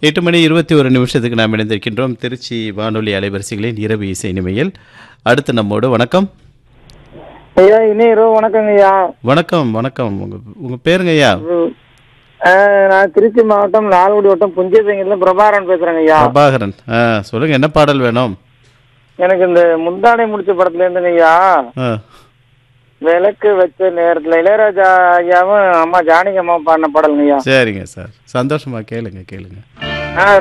எட்டு மணி இருபத்தி ஒரு நிமிஷத்துக்கு நாம் இணைந்திருக்கின்றோம் திருச்சி வானொலி அலைவரிசைகளின் இரவு இசை நிமையில் அடுத்து நம்மோடு வணக்கம் ஐயா இணையரோ வணக்கங்க ஐயா வணக்கம் வணக்கம் உங்க உங்க பேருங்க ஐயா ம். ஆ, நான் திருச்சி மாவட்டம் லால்குடி வட்டம் புஞ்சைப்பேங்கில பிரபாகரன் பேசுறேங்க ஐயா பிரபாகரன் ஆ சொல்லுங்க என்ன பாடல் வேணும் எனக்கு இந்த முந்தாடை முடிச்ச படத்துல இருந்துங்க ஐயா ஆ விளக்கு வச்ச நேரத்துல இளையராஜா ஐயாவும் அம்மா ஜானகி அம்மா பாடின பாடலுங்க ஐயா சரிங்க சார் சந்தோஷமா கேளுங்க கேளுங்க ஆ